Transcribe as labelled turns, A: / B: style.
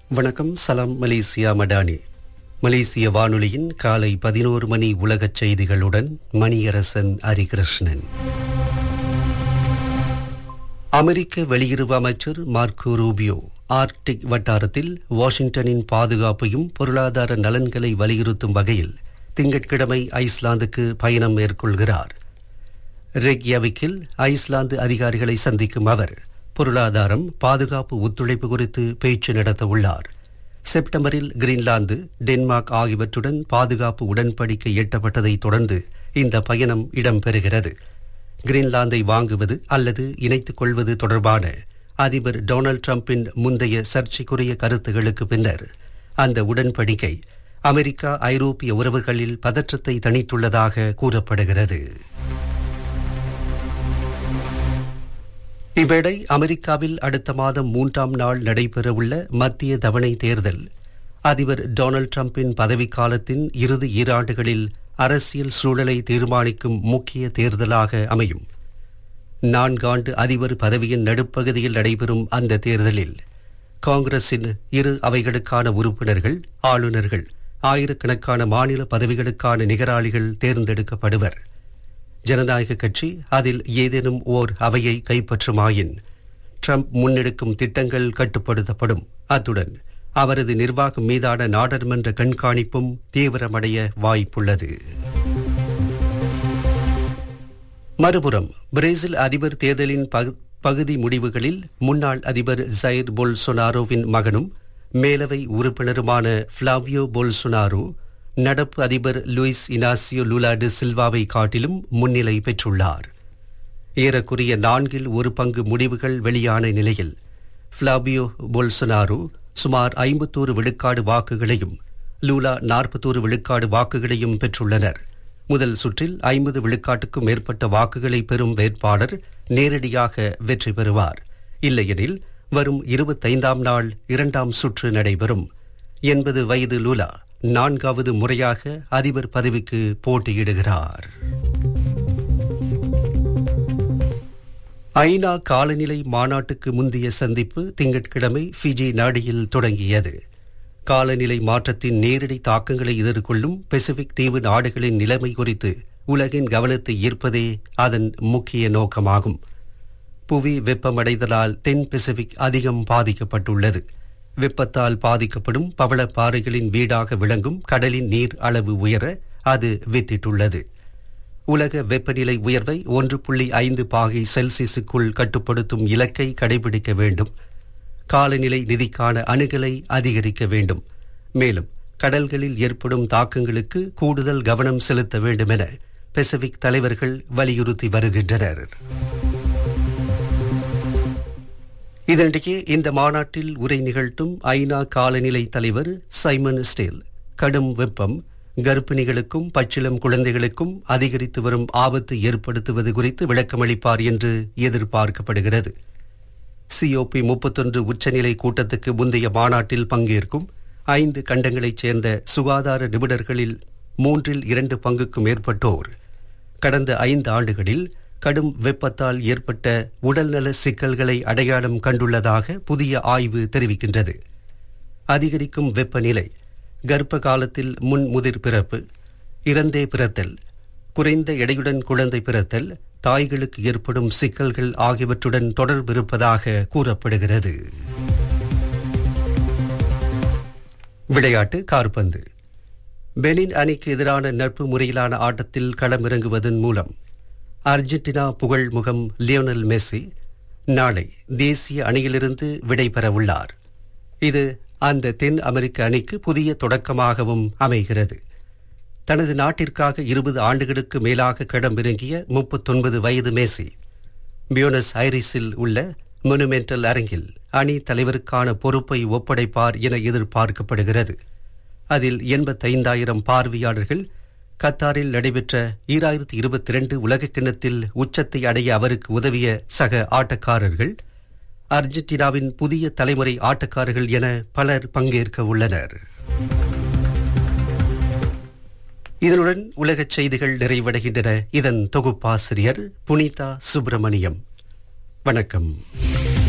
A: வணக்கம் சலாம் மலேசியா மடானி மலேசிய வானொலியின் காலை பதினோரு மணி உலகச் செய்திகளுடன் மணியரசன் ஹரிகிருஷ்ணன் அமெரிக்க வெளியுறவு அமைச்சர் மார்க்கோ ரூபியோ ஆர்டிக் வட்டாரத்தில் வாஷிங்டனின் பாதுகாப்பையும் பொருளாதார நலன்களை வலியுறுத்தும் வகையில் திங்கட்கிழமை ஐஸ்லாந்துக்கு பயணம் மேற்கொள்கிறார் ரெக்யாவிக்கில் ஐஸ்லாந்து அதிகாரிகளை சந்திக்கும் அவர் பொருளாதாரம் பாதுகாப்பு ஒத்துழைப்பு குறித்து பேச்சு நடத்த உள்ளார் செப்டம்பரில் கிரீன்லாந்து டென்மார்க் ஆகியவற்றுடன் பாதுகாப்பு உடன்படிக்கை எட்டப்பட்டதை தொடர்ந்து இந்த பயணம் இடம்பெறுகிறது கிரீன்லாந்தை வாங்குவது அல்லது இணைத்துக் கொள்வது தொடர்பான அதிபர் டொனால்டு டிரம்பின் முந்தைய சர்ச்சைக்குரிய கருத்துகளுக்கு பின்னர் அந்த உடன்படிக்கை அமெரிக்கா ஐரோப்பிய உறவுகளில் பதற்றத்தை தணித்துள்ளதாக கூறப்படுகிறது இவ்வேளை அமெரிக்காவில் அடுத்த மாதம் மூன்றாம் நாள் நடைபெறவுள்ள மத்திய தவணை தேர்தல் அதிபர் டொனால்டு டிரம்பின் பதவிக்காலத்தின் இறுதி ஈராண்டுகளில் அரசியல் சூழலை தீர்மானிக்கும் முக்கிய தேர்தலாக அமையும் நான்காண்டு அதிபர் பதவியின் நடுப்பகுதியில் நடைபெறும் அந்த தேர்தலில் காங்கிரசின் இரு அவைகளுக்கான உறுப்பினர்கள் ஆளுநர்கள் ஆயிரக்கணக்கான மாநில பதவிகளுக்கான நிகராளிகள் தேர்ந்தெடுக்கப்படுவர் ஜனநாயக கட்சி அதில் ஏதேனும் ஓர் அவையை கைப்பற்றுமாயின் ட்ரம்ப் முன்னெடுக்கும் திட்டங்கள் கட்டுப்படுத்தப்படும் அத்துடன் அவரது நிர்வாகம் மீதான நாடாளுமன்ற கண்காணிப்பும் தீவிரமடைய வாய்ப்புள்ளது மறுபுறம் பிரேசில் அதிபர் தேர்தலின் பகுதி முடிவுகளில் முன்னாள் அதிபர் ஜைர் பொல்சொனாரோவின் மகனும் மேலவை உறுப்பினருமான ஃபிளாவியோ பொல்சொனாரோ நடப்பு அதிபர் லூயிஸ் இனாசியோ லுலாடு சில்வாவை காட்டிலும் முன்னிலை பெற்றுள்ளார் ஏறக்குறைய நான்கில் ஒரு பங்கு முடிவுகள் வெளியான நிலையில் ஃபிளாபியோ பொல்சனாரோ சுமார் ஐம்பத்தோரு விழுக்காடு வாக்குகளையும் லூலா நாற்பத்தோரு விழுக்காடு வாக்குகளையும் பெற்றுள்ளனர் முதல் சுற்றில் ஐம்பது விழுக்காட்டுக்கும் மேற்பட்ட வாக்குகளை பெறும் வேட்பாளர் நேரடியாக வெற்றி பெறுவார் இல்லையெனில் வரும் இருபத்தைந்தாம் நாள் இரண்டாம் சுற்று நடைபெறும் எண்பது வயது லூலா நான்காவது முறையாக அதிபர் பதவிக்கு போட்டியிடுகிறார் ஐநா காலநிலை மாநாட்டுக்கு முந்தைய சந்திப்பு திங்கட்கிழமை ஃபிஜி நாடியில் தொடங்கியது காலநிலை மாற்றத்தின் நேரடி தாக்கங்களை எதிர்கொள்ளும் பசிபிக் தீவு நாடுகளின் நிலைமை குறித்து உலகின் கவனத்தை ஈர்ப்பதே அதன் முக்கிய நோக்கமாகும் புவி வெப்பமடைதலால் தென் பசிபிக் அதிகம் பாதிக்கப்பட்டுள்ளது வெப்பத்தால் பாதிக்கப்படும் பவளப்பாறைகளின் வீடாக விளங்கும் கடலின் நீர் அளவு உயர அது வித்திட்டுள்ளது உலக வெப்பநிலை உயர்வை ஒன்று புள்ளி ஐந்து பாகை செல்சியஸுக்குள் கட்டுப்படுத்தும் இலக்கை கடைபிடிக்க வேண்டும் காலநிலை நிதிக்கான அணுகலை அதிகரிக்க வேண்டும் மேலும் கடல்களில் ஏற்படும் தாக்கங்களுக்கு கூடுதல் கவனம் செலுத்த வேண்டும் என பசிபிக் தலைவர்கள் வலியுறுத்தி வருகின்றனர் இதனிடையே இந்த மாநாட்டில் உரை நிகழ்த்தும் ஐநா காலநிலை தலைவர் சைமன் ஸ்டேல் கடும் வெப்பம் கர்ப்பிணிகளுக்கும் பச்சிளம் குழந்தைகளுக்கும் அதிகரித்து வரும் ஆபத்து ஏற்படுத்துவது குறித்து விளக்கமளிப்பார் என்று எதிர்பார்க்கப்படுகிறது சிஓபி முப்பத்தொன்று உச்சநிலை கூட்டத்துக்கு முந்தைய மாநாட்டில் பங்கேற்கும் ஐந்து கண்டங்களைச் சேர்ந்த சுகாதார நிபுணர்களில் மூன்றில் இரண்டு பங்குக்கும் மேற்பட்டோர் கடந்த ஐந்து ஆண்டுகளில் கடும் வெப்பத்தால் ஏற்பட்ட உடல்நல சிக்கல்களை அடையாளம் கண்டுள்ளதாக புதிய ஆய்வு தெரிவிக்கின்றது அதிகரிக்கும் வெப்பநிலை கர்ப்ப காலத்தில் முன் முதிர் பிறப்பு இறந்தே பிறத்தல் குறைந்த எடையுடன் குழந்தை பிறத்தல் தாய்களுக்கு ஏற்படும் சிக்கல்கள் ஆகியவற்றுடன் தொடர்பிருப்பதாக கூறப்படுகிறது விளையாட்டு கார்பந்து பெனின் அணிக்கு எதிரான நட்பு முறையிலான ஆட்டத்தில் களமிறங்குவதன் மூலம் அர்ஜென்டினா புகழ் முகம் லியோனல் மெஸ்ஸி நாளை தேசிய அணியிலிருந்து விடைபெற உள்ளார் இது அந்த தென் அமெரிக்க அணிக்கு புதிய தொடக்கமாகவும் அமைகிறது தனது நாட்டிற்காக இருபது ஆண்டுகளுக்கு மேலாக களமிறங்கிய முப்பத்தொன்பது வயது மேசி பியோனஸ் ஐரிஸில் உள்ள மொனுமெண்டல் அரங்கில் அணி தலைவருக்கான பொறுப்பை ஒப்படைப்பார் என எதிர்பார்க்கப்படுகிறது அதில் எண்பத்தைந்தாயிரம் பார்வையாளர்கள் கத்தாரில் நடைபெற்ற ஈராயிரத்தி இருபத்தி இரண்டு உலகக்கிண்ணத்தில் உச்சத்தை அடைய அவருக்கு உதவிய சக ஆட்டக்காரர்கள் அர்ஜென்டினாவின் புதிய தலைமுறை ஆட்டக்காரர்கள் என பலர் பங்கேற்க உள்ளனர் இதனுடன் உலகச் செய்திகள் நிறைவடைகின்றன இதன் தொகுப்பாசிரியர் புனிதா சுப்பிரமணியம் வணக்கம்